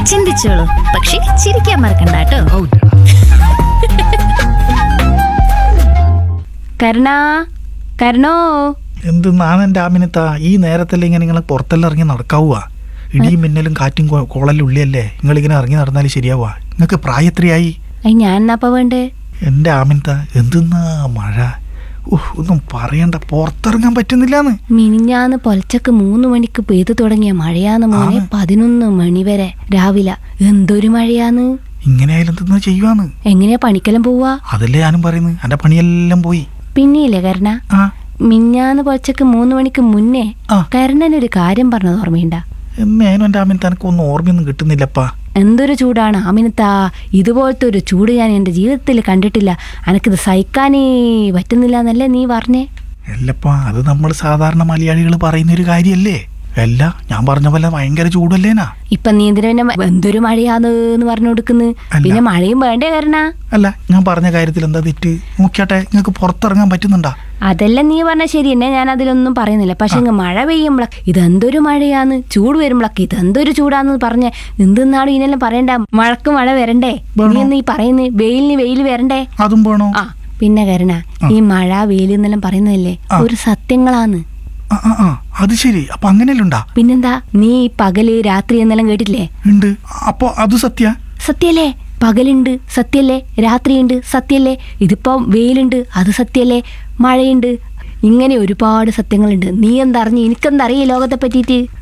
ചിന്തിച്ചോളൂ പക്ഷെ ചിരിക്കാൻ മറക്കണ്ട കേട്ടോ കരുണാ കരുണോ എന്ത് നാണെൻ്റെ ആമിനത്താ ഈ നേരത്തല്ലേ ഇങ്ങനെ നിങ്ങൾ പുറത്തെല്ലാം ഇറങ്ങി നടക്കാവുക ഇടിയും മിന്നലും കാറ്റും കോ- കോളലും ഉള്ളിയല്ലേ നിങ്ങളിങ്ങനെ ഇറങ്ങി നടന്നാൽ ശരിയാവുക നിങ്ങൾക്ക് പ്രായത്രയായി അയ് ഞാൻ എന്നാപ്പ വേണ്ടേ എൻ്റെ ആമിനത്ത എന്തെന്നാ മഴ ഉഹ്, ഒന്നും പറയണ്ട പുറത്തിറങ്ങാൻ പറ്റുന്നില്ലാന്ന് മിനിഞ്ഞാന്ന് പൊലച്ചക്ക് മൂന്ന് മണിക്ക് പെയ്തു തുടങ്ങിയ മഴയാന്ന് മോനെ ആണ്. പതിനൊന്ന് മണി വരെ രാവിലെ എന്തൊരു മഴയാന്ന് ഇങ്ങനെ ആയാലും എന്തെന്നാ ചെയ്യുവാന്ന് എങ്ങനെയാ പണിക്കെല്ലാം പോവാ അതല്ലേ ഞാനും പറയുന്നത് എൻ്റെ പണിയെല്ലാം പോയി പിന്നെയില്ലേ കരുണ ആ മിഞ്ഞാന്ന് പൊലച്ചക്ക് മൂന്ന് മണിക്ക് മുന്നേ ആ. കരുണനൊരു കാര്യം പറഞ്ഞത് ഓർമ്മയുണ്ടാ എന്നേനും എൻ്റെ ആമിനത്ത എനിക്കൊന്നും ഓർമ്മയൊന്നും കിട്ടുന്നില്ലപ്പാ എന്തൊരു ചൂടാണ് ആമിനത്താ ഇതുപോലത്തെ ഒരു ചൂട് ഞാൻ എൻ്റെ ജീവിതത്തിൽ കണ്ടിട്ടില്ല എനക്കിത് സഹിക്കാനേ പറ്റുന്നില്ല എന്നല്ലേ നീ പറഞ്ഞേ അല്ലപ്പാ അത് നമ്മൾ സാധാരണ മലയാളികൾ പറയുന്ന ഒരു കാര്യല്ലേ അല്ല ഞാൻ പറഞ്ഞ പോലെ ഭയങ്കര ചൂടല്ലേനാ ഇപ്പൊ നീ എന്തിനാ പിന്നെ എന്തൊരു മഴയാന്ന് എന്ന് പറഞ്ഞു കൊടുക്കുന്നു അല്ല. പിന്നെ മഴയും വേണ്ടേ കരുണ അല്ല ഞാൻ പറഞ്ഞ കാര്യത്തിൽ എന്താ തെറ്റ് നോക്കിയാട്ടെ നിങ്ങൾക്ക് പുറത്തിറങ്ങാൻ പറ്റുന്നുണ്ടാ അതെല്ലാം നീ പറഞ്ഞ ശരി തന്നെ ഞാൻ അതിലൊന്നും പറയുന്നില്ല പക്ഷെ ഇങ്ങ് മഴ പെയ്യുമ്പോഴ ഇതെന്തൊരു മഴയാന്ന് ചൂട് വരുമ്പോഴൊക്കെ ഇതെന്തൊരു ചൂടാന്ന് പറഞ്ഞ എന്തെന്നാണ് ഇതിനെല്ലാം പറയണ്ട മഴക്ക് മഴ വരണ്ടേ വേണോ? നീ എന്ന് ഈ പറയുന്നത് വെയിലിന് വെയിൽ വരണ്ടേ അതും വേണോ ആ പിന്നെ കരുണ ആ. ഈ മഴ വെയിൽ എന്നെല്ലാം പറയുന്നതല്ലേ ആ. ഒരു സത്യങ്ങളാന്ന് ആ ആ ആ അത് ശരി അപ്പൊ അങ്ങനെയല്ല ഉണ്ടാ പിന്നെന്താ നീ ഈ പകല് രാത്രി എന്നെല്ലാം കേട്ടില്ലേ ഉണ്ട് അപ്പൊ അത് സത്യ സത്യല്ലേ പകലുണ്ട് സത്യല്ലേ രാത്രിയുണ്ട് സത്യല്ലേ ഇതിപ്പോ വെയിലുണ്ട് അത് സത്യല്ലേ മഴയുണ്ട് ഇങ്ങനെ ഒരുപാട് സത്യങ്ങളുണ്ട് നീ എന്താ അറിഞ്ഞ് എനിക്കെന്താ അറിയ ലോകത്തെ പറ്റിയിട്ട്